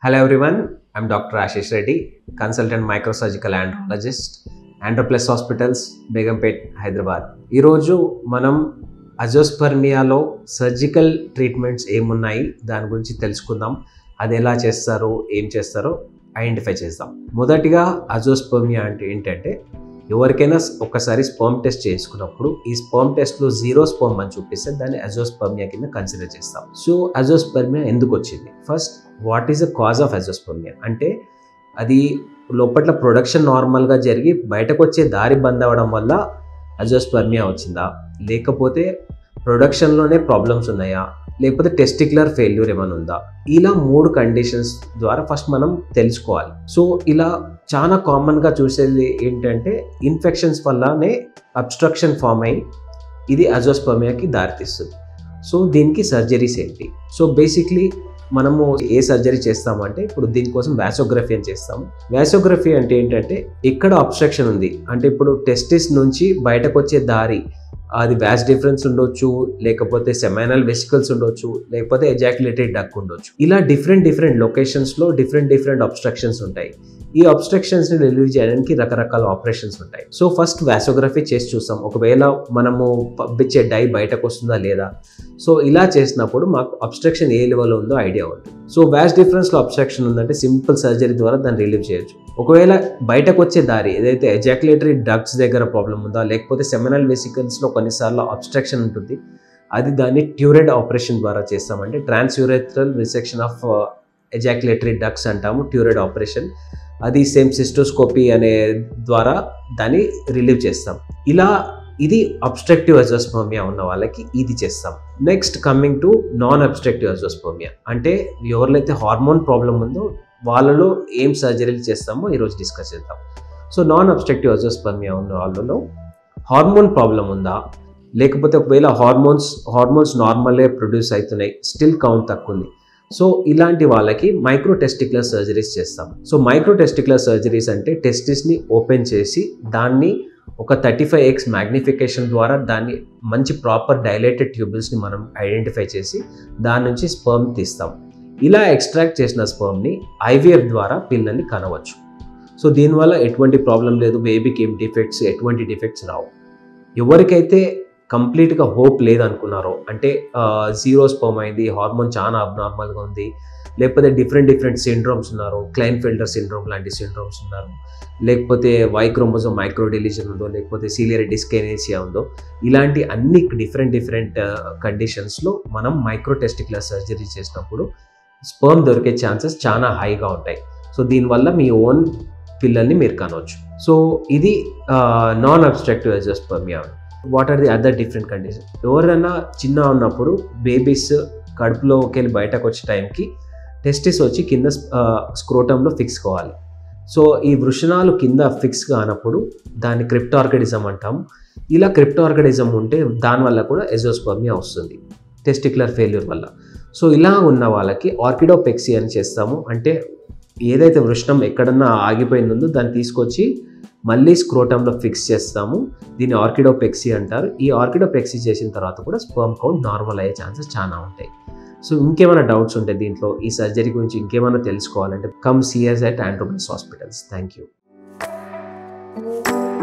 Hello everyone, I'm Dr. Ashish Reddy, consultant microsurgical andrologist, Androplus Hospitals, Begumpet Hyderabad ఈరోజు మనం అజోస్పర్మియాలో surgical treatments ఏమున్నాయి దాని గురించి తెలుసుకుందాం అది ఎలా చేస్తారో ఏం చేస్తారో ఐడెంటిఫై చేద్దాం మొదటిగా అజోస్పర్మియా అంటే ఏంటంటే ఎవరికైనా ఒక్కసారి స్పర్మ్ టెస్ట్ చేసుకున్నప్పుడు ఈ స్పర్మ్ టెస్ట్లో జీరో స్పర్మ్ అని చూపిస్తే దాన్ని అజోస్పర్మియా కింద కన్సిడర్ చేస్తాం సో అజోస్పర్మియా ఎందుకు వచ్చింది first what is the cause of azoospermia అంటే అది లోపట్ల ప్రొడక్షన్ నార్మల్గా జరిగి బయటకు వచ్చే దారి బంద్ అవ్వడం వల్ల అజోస్పర్మియా వచ్చిందా లేకపోతే ప్రొడక్షన్లోనే ప్రాబ్లమ్స్ ఉన్నాయా లేకపోతే టెస్టిక్యులర్ ఫెయిల్యూర్ ఏమైనా ఉందా ఇలా మూడు కండిషన్స్ ద్వారా ఫస్ట్ మనం తెలుసుకోవాలి సో ఇలా చాలా కామన్గా చూసేది ఏంటంటే ఇన్ఫెక్షన్స్ వల్లనే అబ్స్ట్రక్షన్ ఫామ్ అయ్యి ఇది అజోస్పర్మియాకి దారితీస్తుంది సో దీనికి సర్జరీస్ ఏంటి సో బేసిక్లీ మనము ఏ సర్జరీ చేస్తామంటే ఇప్పుడు దీనికోసం వ్యాసోగ్రఫీ అని చేస్తాము వ్యాసోగ్రఫీ అంటే ఏంటంటే ఎక్కడ అబ్స్ట్రక్షన్ ఉంది అంటే ఇప్పుడు టెస్టిస్ నుంచి బయటకు వచ్చే దారి అది వ్యాస్ డిఫరెన్స్ ఉండొచ్చు లేకపోతే సెమైనల్ వెసికల్స్ ఉండొచ్చు లేకపోతే ఎజాక్యులేటరీ డక్ ఉండొచ్చు ఇలా డిఫరెంట్ డిఫరెంట్ లొకేషన్స్లో డిఫరెంట్ డిఫరెంట్ అబ్స్ట్రక్షన్స్ ఉంటాయి ఈ అబ్స్ట్రక్షన్స్ని రిలీవ్ చేయడానికి రకరకాల ఆపరేషన్స్ ఉంటాయి సో ఫస్ట్ వ్యాసోగ్రఫీ చేసి చూస్తాం ఒకవేళ మనము పంపించే డై బయటకు వస్తుందా లేదా సో ఇలా చేసినప్పుడు మాకు అబ్స్ట్రక్షన్ ఏ లెవెల్లో ఉందో ఐడియా ఉంటుంది సో వ్యాస్ డిఫరెన్స్లో అబ్స్ట్రక్షన్ ఉందంటే సింపుల్ సర్జరీ ద్వారా దాన్ని రిలీవ్ చేయొచ్చు ఒకవేళ బయటకు వచ్చే దారి ఏదైతే ఎజాక్యులేటరీ డ్రగ్స్ దగ్గర ప్రాబ్లం ఉందా లేకపోతే సెమినల్ వెసికల్స్లో కొన్నిసార్లు అబ్స్ట్రక్షన్ ఉంటుంది అది దాన్ని ట్యూరెడ్ ఆపరేషన్ ద్వారా చేస్తామంటే transurethral resection of ejaculatory ducts అంటాము ట్యూరెడ్ ఆపరేషన్ అది సేమ్ సిస్టోస్కోపీ అనే ద్వారా దాన్ని రిలీవ్ చేస్తాం ఇలా ఇది అబ్స్ట్రక్టివ్ అజోస్పర్మియా ఉన్న వాళ్ళకి ఇది చేస్తాం next coming to non obstructive azoospermia అంటే ఎవరికైతే హార్మోన్ ప్రాబ్లం ఉందో వాళ్ళలో ఏం సర్జరీలు చేస్తామో ఈరోజు డిస్కస్ చేద్దాం సో నాన్ అబ్స్ట్రక్టివ్ అజోస్పర్మియా ఉన్న వాళ్ళలో హార్మోన్ ప్రాబ్లం ఉందా లేకపోతే ఒకవేళ హార్మోన్స్ హార్మోన్స్ నార్మలే ప్రొడ్యూస్ అవుతున్నాయి స్టిల్ కౌంట్ తక్కువ ఉంది సో ఇలాంటి వాళ్ళకి మైక్రో టెస్టిక్యులర్ సర్జరీస్ చేస్తాం సో మైక్రో టెస్టిక్యులర్ సర్జరీస్ అంటే టెస్టిస్ని ఓపెన్ చేసి దాన్ని ఒక థర్టీ ఫైవ్ ఎక్స్ మ్యాగ్నిఫికేషన్ ద్వారా దాన్ని మంచి ప్రాపర్ డైలేటెడ్ ట్యూబుల్స్ని మనం ఐడెంటిఫై చేసి దాని నుంచి స్పర్మ్ తీస్తాం ఇలా ఎక్స్ట్రాక్ట్ చేసిన స్పర్మ్ని ఐవీఎఫ్ ద్వారా పిల్లల్ని కనవచ్చు సో దీనివల్ల ఎటువంటి ప్రాబ్లం లేదు బేబీకి ఏం డిఫెక్ట్స్ ఎటువంటి డిఫెక్ట్స్ రావు ఎవరికైతే కంప్లీట్గా హోప్ లేదనుకున్నారో అంటే జీరో స్పర్మ్ అయింది హార్మోన్ చాలా అబ్నార్మల్గా ఉంది లేకపోతే డిఫరెంట్ డిఫరెంట్ సిండ్రోమ్స్ ఉన్నారు క్లైన్ ఫిల్టర్ సిండ్రోమ్ లాంటి సిండ్రోమ్స్ ఉన్నారు లేకపోతే వైక్రోమోజో మైక్రో డిలీషన్ ఉందో లేకపోతే సీలియర్ డిస్కెనేసియా ఉందో ఇలాంటి అన్ని డిఫరెంట్ డిఫరెంట్ కండిషన్స్లో మనం మైక్రో టెస్టిక్యులర్ సర్జరీ చేసినప్పుడు స్పర్మ్ దొరికే ఛాన్సెస్ చాలా హైగా ఉంటాయి సో దీనివల్ల మీ ఓన్ పిల్లల్ని మీరు కనవచ్చు సో ఇది non obstructive azoospermia what are the other different condition ఎవరైనా చిన్న ఉన్నప్పుడు బేబీస్ కడుపులోకి వెళ్ళి బయటకు వచ్చే టైంకి టెస్టిస్ వచ్చి కింద స్క్రోటంలో ఫిక్స్ కావాలి సో ఈ వృషణాలు కింద ఫిక్స్ కానప్పుడు దాన్ని క్రిప్టార్గడిజం అంటాము ఇలా క్రిప్టార్గడిజం ఉంటే దానివల్ల కూడా ఎజోస్పర్మియా వస్తుంది టెస్టిక్యులర్ ఫెయిల్యూర్ వల్ల సో ఇలా ఉన్న వాళ్ళకి ఆర్కిడోపెక్సీ అని చేస్తాము అంటే ఏదైతే వృషణం ఎక్కడన్నా ఆగిపోయిందో దాన్ని తీసుకొచ్చి మళ్ళీ స్క్రోటంలో ఫిక్స్ చేస్తాము దీన్ని ఆర్కిడోపెక్సీ అంటారు ఈ ఆర్కిడోపెక్సీ చేసిన తర్వాత కూడా స్పర్మ్ కౌంట్ నార్మల్ అయ్యే ఛాన్సెస్ చాలా ఉంటాయి సో ఇంకేమైనా డౌట్స్ ఉంటాయి దీంట్లో ఈ సర్జరీ గురించి ఇంకేమైనా తెలుసుకోవాలంటే come see us at Androbis hospitals thank you